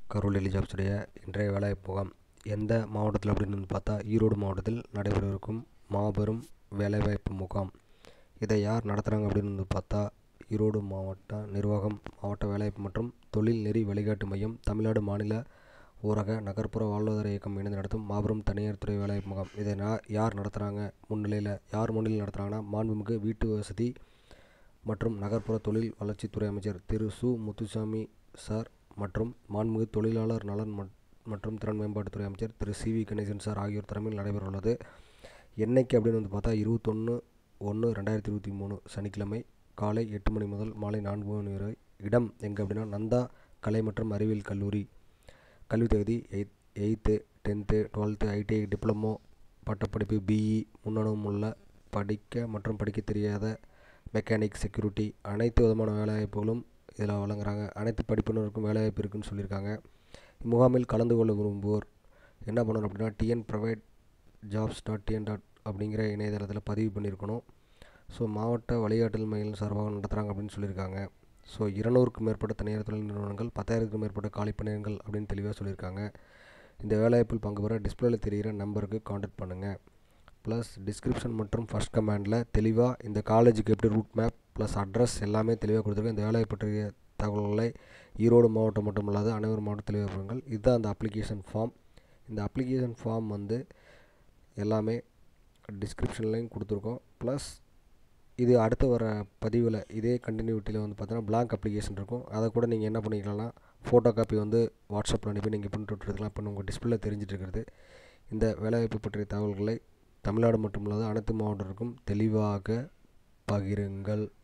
கரூர் டெல்லி ஜாப்ஸுடைய இன்றைய வேலைவாய்ப்பு முகாம் எந்த மாவட்டத்தில் அப்படின்னு வந்து பார்த்தா ஈரோடு மாவட்டத்தில் நடைபெறவிருக்கும் மாபெரும் வேலைவாய்ப்பு முகாம் இதை யார் நடத்துகிறாங்க அப்படின்னு வந்து பார்த்தா ஈரோடு மாவட்ட நிர்வாகம் மாவட்ட வேலைவாய்ப்பு மற்றும் தொழில் நெறி வழிகாட்டு மையம் தமிழ்நாடு மாநில ஊரக நகர்ப்புற வாழ்வாதார இயக்கம் இணைந்து நடத்தும் மாபெரும் தனியார் துறை வேலைவாய்ப்பு முகாம் இதை நா- யார் நடத்துகிறாங்க முன்னிலையில் யார் முன்னிலையில் நடத்துகிறாங்கன்னா மாண்புமிகு வீட்டு வசதி மற்றும் நகர்ப்புற தொழில் வளர்ச்சித்துறை அமைச்சர் திரு சு முத்துசாமி சார் மற்றும் மாண்புமிகு தொழிலாளர் நலன் மட்- மற்றும் திறன் மேம்பாட்டுத்துறை அமைச்சர் Thiru C V Ganesan sir ஆகியோர் தலைமையில் நடைபெறவுள்ளது என்னைக்கு அப்படின்னு வந்து பார்த்தா இருபத்தொன்று ஒன்று ரெண்டாயிரத்தி இருபத்தி மூணு சனிக்கிழமை காலை எட்டு மணி முதல் மாலை நான்கு மணி வரை இடம் எங்கே அப்படின்னா நந்தா கலை மற்றும் அறிவியல் கல்லூரி கல்வி தகுதி eighth eighth tenth twelfth ITI diploma பட்டப்படிப்பு பிஇ முன்னனும் உள்ள படிக்க மற்றும் படிக்க தெரியாத மெக்கானிக் செக்யூரிட்டி அனைத்து விதமான வேலைவாய்ப்புகளும் இதில் வழங்குறாங்க அனைத்து படிப்பினருக்கும் வேலைவாய்ப்பு இருக்குன்னு சொல்லியிருக்காங்க இம்முகாமில் கலந்து கொள்ள விரும்புவோர் என்ன பண்ணணும் அப்படின்னா TN private jobs dot TN dot அப்படிங்கிற இணையதளத்தில் பதிவு பண்ணியிருக்கணும் ஸோ மாவட்ட வழிகாட்டல் மையம் சார்பாக நடத்துகிறாங்க அப்படின்னு சொல்லியிருக்காங்க ஸோ இருநூறுக்கும் மேற்பட்ட தனியார் தொழில் நிறுவனங்கள் பத்தாயிரத்துக்கும் மேற்பட்ட காலி பணியிடங்கள் அப்படின்னு தெளிவாக சொல்லியிருக்காங்க இந்த வேலைவாய்ப்பில் பங்கு பெற டிஸ்பிளேல தெரிகிற நம்பருக்கு காண்டாக்ட் பண்ணுங்கள் ப்ளஸ் டிஸ்கிரிப்ஷன் மற்றும் ஃபர்ஸ்ட் கமெண்டில் தெளிவாக இந்த காலேஜுக்கு எப்படி ரூட் மேப் ப்ளஸ் அட்ரஸ் எல்லாமே தெளிவாக கொடுத்துருக்கேன் இந்த வேலையை பற்றிய தகவல்களை ஈரோடு மாவட்டம் மட்டுமல்லாது அனைவரும் மாவட்டம் தெளிவாக பண்ணுங்கள் இதுதான் அந்த அப்ளிகேஷன் ஃபார்ம் இந்த அப்ளிகேஷன் ஃபார்ம் வந்து எல்லாமே டிஸ்கிரிப்ஷன்லையும் கொடுத்துருக்கோம் ப்ளஸ் இது அடுத்து வர பதிவில் இதே கண்டினியூட்டியில் வந்து பார்த்தீங்கன்னா blank அப்ளிகேஷன் இருக்கும் அதை கூட நீங்கள் என்ன பண்ணிக்கலாம்னா ஃபோட்டோ காப்பி வந்து வாட்ஸ்அப்பில் அனுப்பி நீங்கள் பிரிண்ட் அவுட் எடுத்துக்கலாம் இப்போ உங்கள் டிஸ்பிளே தெரிஞ்சிட்டு இருக்கிறது இந்த வேலைவாய்ப்பு பற்றிய தகவல்களை தமிழ்நாடு மட்டுமல்லாது அனைத்து மாவட்டத்திற்கும் தெளிவாக பகிருங்கள்